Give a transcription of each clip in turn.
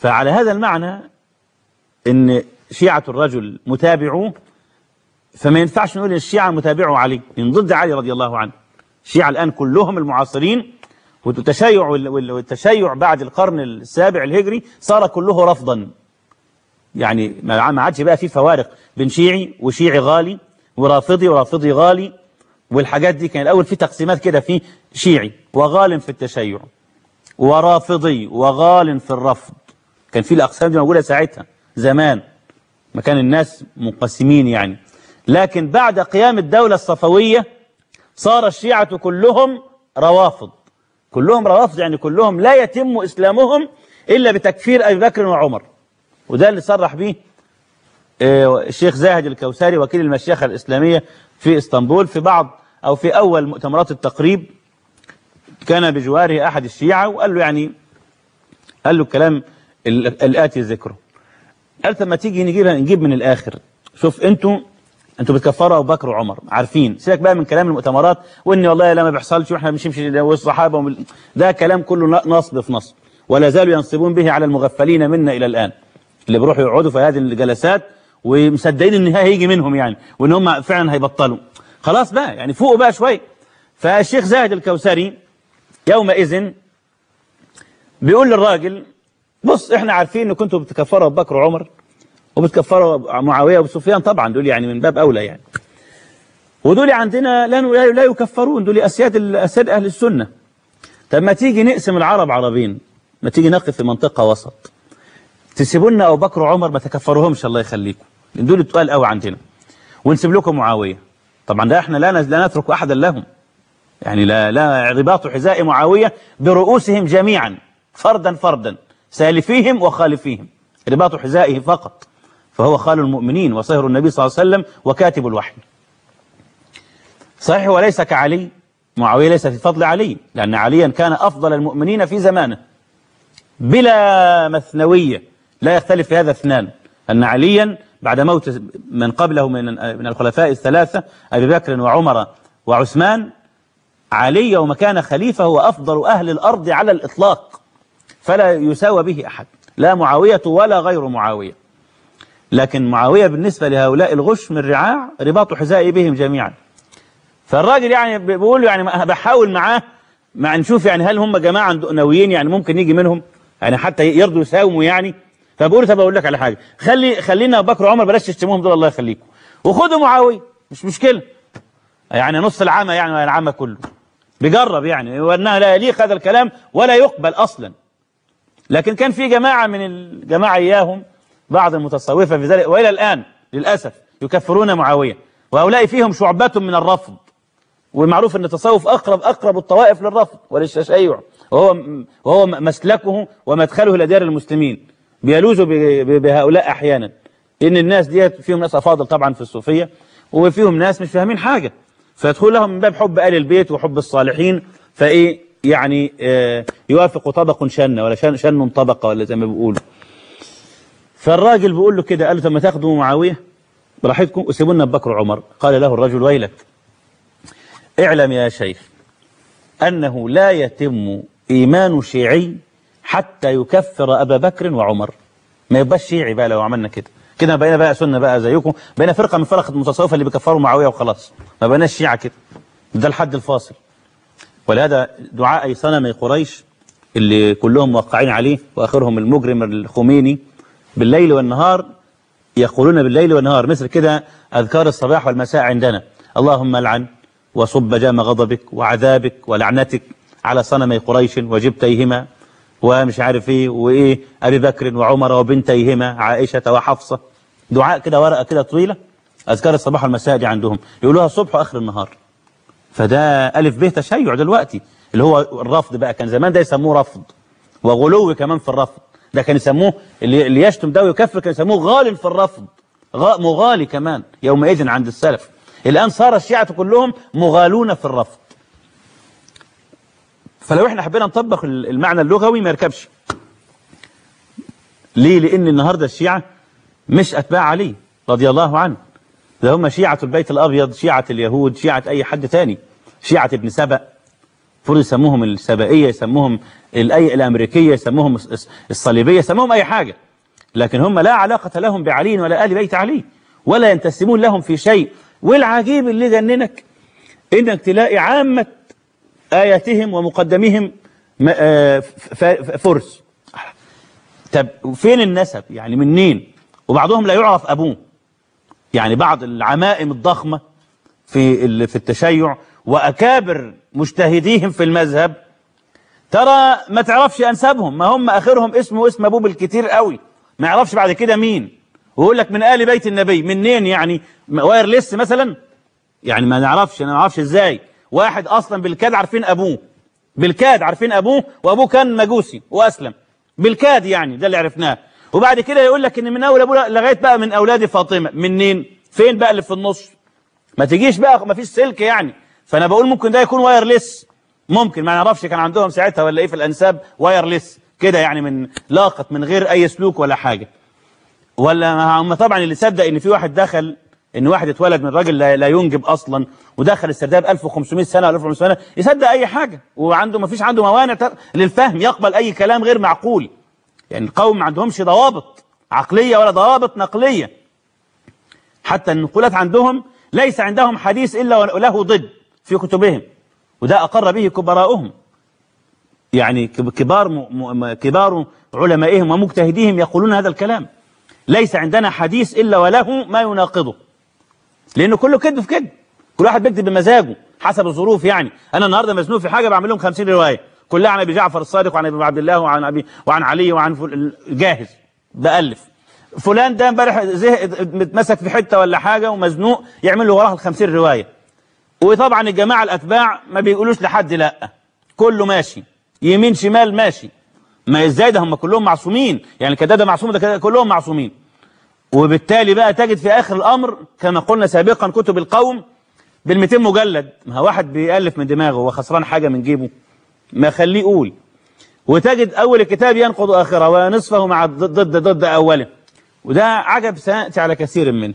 فعلى هذا المعنى ان شيعة الرجل متابعوه فما ينفعش نقول ان الشيعة متابعوا علي من ضد علي رضي الله عنه الشيعة الآن كلهم المعاصرين والتشيع والتشيع بعد القرن السابع الهجري صار كله رفضا يعني ما عادش بقى في فوارق بين شيعي وشيعي غالي ورافضي ورافضي غالي والحاجات دي كان الأول في تقسيمات كده في شيعي وغال في التشيع ورافضي وغال في الرفض كان في الأقسام دي موجودة ساعتها زمان ما كان الناس منقسمين يعني لكن بعد قيام الدولة الصفوية صار الشيعة كلهم روافض كلهم روافض يعني كلهم لا يتم إسلامهم إلا بتكفير أبي بكر وعمر وده اللي صرح به الشيخ زاهد الكوثري وكيل المشيخة الإسلامية في اسطنبول في بعض أو في أول مؤتمرات التقريب كان بجواره أحد الشيعة وقال له يعني قال له الكلام الآتي ذكره قال لما تيجي نجيبها نجيب من الآخر شوف أنتوا انتوا بتكفروا ابو بكر وعمر عارفين سيبك بقى من كلام المؤتمرات وان والله لا ما بيحصلش واحنا بنمشي والصحابه ومل... ده كلام كله نصب في نصب ولا زالوا ينصبون به على المغفلين منا الى الان اللي بيروحوا يقعدوا في هذه الجلسات ومصدقين ان هيجي منهم يعني وان هم فعلا هيبطلوا خلاص بقى يعني فوقوا بقى شويه فالشيخ زاهد الكوثري يومئذ بيقول للراجل بص احنا عارفين ان كنتوا بتكفروا ابو بكر وعمر وبتكفروا معاويه وسفيان طبعا دول يعني من باب اولى يعني ودول عندنا لا لا يكفرون دول اسياد اسياد اهل السنه طب ما تيجي نقسم العرب عربين ما تيجي نقف في منطقه وسط تسيبوا لنا ابو بكر وعمر ما تكفروهمش الله يخليكم دول تقال قوي عندنا ونسيب لكم معاويه طبعا ده احنا لا لا نترك احدا لهم يعني لا لا رباط حذاء معاويه برؤوسهم جميعا فردا فردا سالفيهم وخالفيهم رباط حذائه فقط فهو خال المؤمنين وصهر النبي صلى الله عليه وسلم وكاتب الوحي صحيح وليس كعلي معاوية ليس في فضل علي لأن عليا كان أفضل المؤمنين في زمانه بلا مثنوية لا يختلف في هذا اثنان أن عليا بعد موت من قبله من من الخلفاء الثلاثة أبي بكر وعمر وعثمان علي يوم كان خليفة هو أفضل أهل الأرض على الإطلاق فلا يساوى به أحد لا معاوية ولا غير معاوية لكن معاوية بالنسبة لهؤلاء الغش من رعاع رباط حذائي بهم جميعا فالراجل يعني بيقول يعني بحاول معاه مع نشوف يعني هل هم جماعة ناويين يعني ممكن يجي منهم يعني حتى يرضوا يساوموا يعني فبقول طب اقول لك على حاجة خلي خلينا ابو بكر وعمر بلاش تشتموهم دول الله يخليكم وخدوا معاوية مش مشكلة يعني نص العامة يعني العامة كله بيجرب يعني وانها لا يليق هذا الكلام ولا يقبل اصلا لكن كان في جماعة من الجماعة اياهم بعض المتصوفة في ذلك وإلى الآن للأسف يكفرون معاوية وهؤلاء فيهم شعبات من الرفض ومعروف أن التصوف أقرب أقرب الطوائف للرفض وللتشيع وهو وهو مسلكه ومدخله إلى ديار المسلمين بيلوذوا بهؤلاء أحيانا إن الناس ديت فيهم ناس أفاضل طبعا في الصوفية وفيهم ناس مش فاهمين حاجة فيدخل لهم من باب حب آل البيت وحب الصالحين فإيه يعني آه يوافق طبق شن ولا شن, شن طبقة ولا زي ما بيقولوا فالراجل بيقول له كده قال له طب ما تاخدوا معاويه براحتكم وسيبوا لنا ابو بكر وعمر قال له الرجل ويلك اعلم يا شيخ انه لا يتم ايمان شيعي حتى يكفر ابا بكر وعمر ما يبقاش شيعي بقى لو عملنا كده كده بقينا بقى سنه بقى زيكم بقينا فرقه من فرق المتصوفه اللي بيكفروا معاويه وخلاص ما بقيناش شيعه كده ده الحد الفاصل ولهذا دعاء اي صنم قريش اللي كلهم موقعين عليه واخرهم المجرم الخميني بالليل والنهار يقولون بالليل والنهار مثل كده أذكار الصباح والمساء عندنا اللهم لعن وصب جام غضبك وعذابك ولعنتك على صنمي قريش وجبتيهما ومش عارف ايه وايه ابي بكر وعمر وبنتيهما عائشه وحفصه دعاء كده ورقه كده طويله اذكار الصباح والمساء دي عندهم يقولوها الصبح واخر النهار فده الف ب تشيع دلوقتي اللي هو الرفض بقى كان زمان ده يسموه رفض وغلو كمان في الرفض ده كان يسموه اللي, اللي يشتم ده ويكفر كان يسموه غال في الرفض مغالي كمان يومئذ عند السلف الآن صار الشيعة كلهم مغالون في الرفض فلو احنا حبينا نطبق المعنى اللغوي ما يركبش ليه لأن النهاردة الشيعة مش أتباع علي رضي الله عنه ده هم شيعة البيت الأبيض شيعة اليهود شيعة أي حد تاني شيعة ابن سبأ المفروض يسموهم السبائية يسموهم الأي الأمريكية يسموهم الص- الصليبية يسموهم أي حاجة لكن هم لا علاقة لهم بعلي ولا آل بيت علي ولا ينتسبون لهم في شيء والعجيب اللي جننك إنك تلاقي عامة آياتهم ومقدمهم م- آه، ف- ف- فرس طب فين النسب يعني منين وبعضهم لا يعرف أبوه يعني بعض العمائم الضخمة في ال- في التشيع وأكابر مجتهديهم في المذهب ترى ما تعرفش أنسابهم ما هم آخرهم اسمه اسم أبوه بالكتير قوي ما يعرفش بعد كده مين ويقول لك من آل بيت النبي منين يعني وايرلس مثلا يعني ما نعرفش انا ما اعرفش ازاي واحد اصلا بالكاد عارفين ابوه بالكاد عارفين ابوه وابوه كان مجوسي واسلم بالكاد يعني ده اللي عرفناه وبعد كده يقول لك ان من اول ابوه لغايه بقى من اولاد فاطمه منين فين بقى اللي في النص ما تجيش بقى ما فيش سلك يعني فانا بقول ممكن ده يكون وايرلس ممكن ما نعرفش كان عندهم ساعتها ولا ايه في الانساب وايرلس كده يعني من لاقط من غير اي سلوك ولا حاجه ولا ما هم طبعا اللي صدق ان في واحد دخل ان واحد اتولد من راجل لا, لا ينجب اصلا ودخل السرداب 1500 سنه ولا 1500 سنه يصدق اي حاجه وعنده ما فيش عنده موانع ت- للفهم يقبل اي كلام غير معقول يعني القوم ما عندهمش ضوابط عقليه ولا ضوابط نقليه حتى النقولات عندهم ليس عندهم حديث الا وله ضد في كتبهم وده اقر به كبراؤهم يعني كب- كبار م... م... كبار علمائهم ومجتهديهم يقولون هذا الكلام ليس عندنا حديث إلا وله ما يناقضه لأنه كله كذب في كذب كل واحد بيكذب بمزاجه حسب الظروف يعني أنا النهاردة مزنوق في حاجة بعمل لهم 50 رواية كلها عن أبي جعفر الصادق وعن أبي عبد الله وعن أبي وعن علي وعن فل... جاهز بألف فلان ده امبارح زهق متمسك في حتة ولا حاجة ومزنوق يعمل له وراها ال 50 رواية وطبعا الجماعة الأتباع ما بيقولوش لحد لا كله ماشي يمين شمال ماشي ما ازاي ده هم كلهم معصومين يعني كده ده معصوم ده كده كلهم معصومين وبالتالي بقى تجد في آخر الأمر كما قلنا سابقا كتب القوم بال 200 مجلد ما هو واحد بيألف من دماغه وخسران حاجة من جيبه ما خليه يقول وتجد أول الكتاب ينقض آخره ونصفه مع ضد ضد, ضد أوله وده عجب سيأتي على كثير منه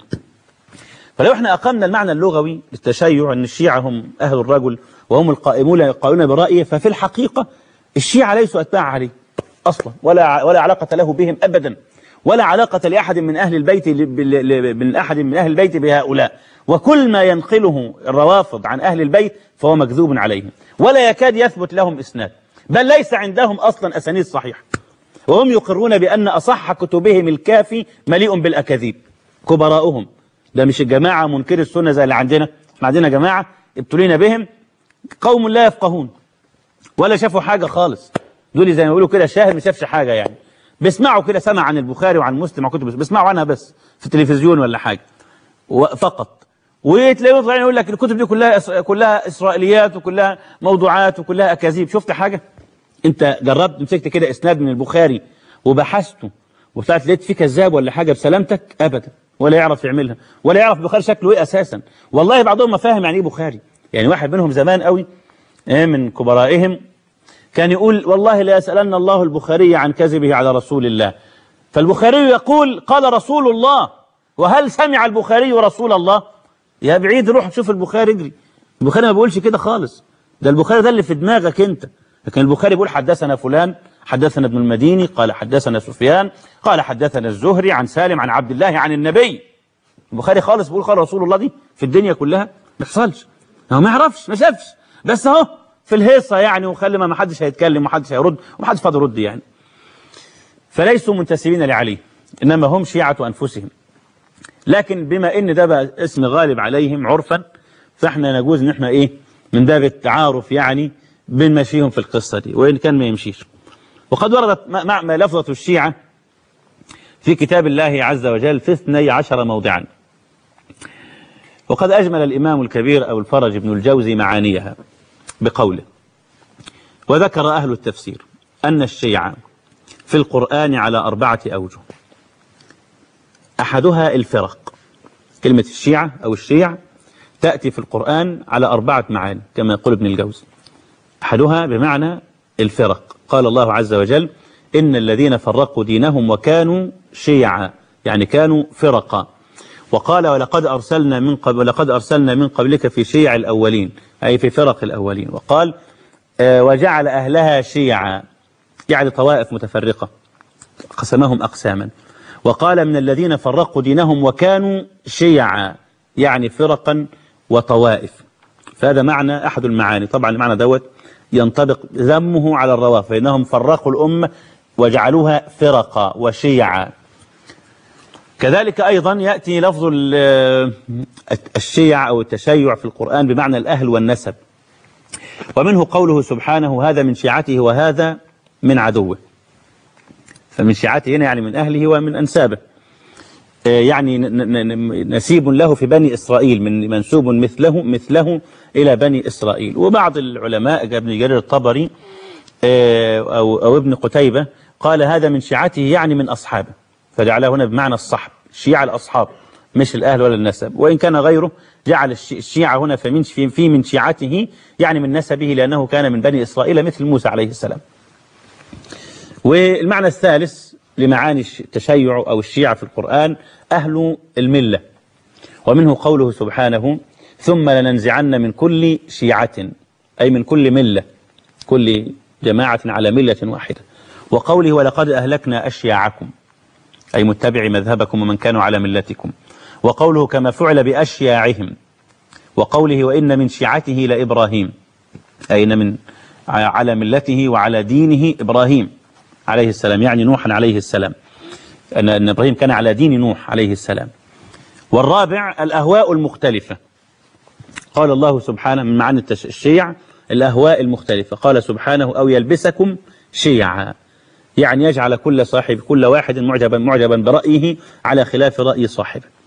فلو احنا أقمنا المعنى اللغوي للتشيع أن الشيعة هم أهل الرجل وهم القائمون يقولون برأيه ففي الحقيقة الشيعة ليسوا أتباع عليه أصلا ولا ولا علاقة له بهم أبدا ولا علاقة لأحد من أهل البيت ل- ل- من أحد من أهل البيت بهؤلاء وكل ما ينقله الروافض عن أهل البيت فهو مكذوب عليهم ولا يكاد يثبت لهم إسناد بل ليس عندهم أصلا أسانيد صحيحة وهم يقرون بأن أصح كتبهم الكافي مليء بالأكاذيب كبراؤهم ده مش الجماعة منكر السنة زي اللي عندنا احنا عندنا جماعة ابتلينا بهم قوم لا يفقهون ولا شافوا حاجة خالص دول زي ما بيقولوا كده شاهد ما شافش حاجة يعني بيسمعوا كده سمع عن البخاري وعن مسلم وعن كتب بيسمعوا عنها بس في التلفزيون ولا حاجة و- فقط وتلاقيهم طالعين يقول لك الكتب دي كلها إس- كلها اسرائيليات وكلها موضوعات وكلها اكاذيب شفت حاجة انت جربت مسكت كده اسناد من البخاري وبحثته وطلعت لقيت فيه كذاب ولا حاجة بسلامتك ابدا ولا يعرف يعملها ولا يعرف البخاري شكله ايه اساسا والله بعضهم ما فاهم يعني ايه بخاري يعني واحد منهم زمان قوي إيه من كبرائهم كان يقول والله لا يسألن الله البخاري عن كذبه على رسول الله فالبخاري يقول قال رسول الله وهل سمع البخاري رسول الله يا بعيد روح شوف البخاري اجري البخاري ما بيقولش كده خالص ده البخاري ده اللي في دماغك انت لكن البخاري بيقول حدثنا فلان حدثنا ابن المديني قال حدثنا سفيان قال حدثنا الزهري عن سالم عن عبد الله عن النبي البخاري خالص بيقول قال رسول الله دي في الدنيا كلها ما بيحصلش هو ما يعرفش ما شافش بس اهو في الهيصه يعني وخلي ما حدش هيتكلم ومحدش هيرد ومحدش فاضي يرد يعني فليسوا منتسبين لعلي انما هم شيعه انفسهم لكن بما ان ده بقى اسم غالب عليهم عرفا فاحنا نجوز ان احنا ايه من باب التعارف يعني بنمشيهم في القصه دي وان كان ما يمشيش وقد وردت مع مع لفظه الشيعه في كتاب الله عز وجل في 12 موضعا وقد أجمل الإمام الكبير أو الفرج بن الجوزي معانيها بقوله وذكر أهل التفسير أن الشيعة في القرآن على أربعة أوجه أحدها الفرق كلمة الشيعة أو الشيع تأتي في القرآن على أربعة معاني كما يقول ابن الجوزي أحدها بمعنى الفرق قال الله عز وجل إن الذين فرقوا دينهم وكانوا شيعا يعني كانوا فرقا وقال ولقد أرسلنا من قبل ولقد أرسلنا من قبلك في شيع الأولين أي في فرق الأولين وقال آه، وجعل أهلها شيعا يعني طوائف متفرقة قسمهم أقساما وقال من الذين فرقوا دينهم وكانوا شيعا يعني فرقا وطوائف فهذا معنى أحد المعاني طبعا المعنى دوت ينطبق ذمه على الروافض فإنهم فرقوا الأمة وجعلوها فرقا وشيعا كذلك أيضا يأتي لفظ ال- الشيع أو التشيع في القرآن بمعنى الأهل والنسب ومنه قوله سبحانه هذا من شيعته وهذا من عدوه فمن شيعته هنا يعني من أهله ومن أنسابه آه، يعني ن- ن- ن- نسيب له في بني إسرائيل من منسوب مثله مثله إلى بني إسرائيل وبعض العلماء ابن جرير الطبري آه، أو, أو ابن قتيبة قال هذا من شيعته يعني من أصحابه فجعله هنا بمعنى الصحب الشيعة الأصحاب مش الأهل ولا النسب وإن كان غيره جعل الش- الشيعة هنا في من في في من شيعته يعني من نسبه لأنه كان من بني إسرائيل مثل موسى عليه السلام والمعنى الثالث لمعاني الش- التشيع أو الشيعة في القرآن أهل الملة ومنه قوله سبحانه ثم لننزعن من كل شيعة أي من كل ملة كل جماعة على ملة واحدة وقوله ولقد أهلكنا أشياعكم أي متبع مذهبكم ومن كانوا على ملتكم وقوله كما فعل بأشياعهم وقوله وإن من شيعته لإبراهيم أي إن من على ملته وعلى دينه إبراهيم عليه السلام يعني نوحا عليه السلام أن أن إبراهيم كان على دين نوح عليه السلام والرابع الأهواء المختلفة قال الله سبحانه من معاني التش- الشيع الأهواء المختلفة قال سبحانه أو يلبسكم شيعا يعني يجعل كل صاحب كل واحد معجبا معجبا برأيه على خلاف رأي صاحبه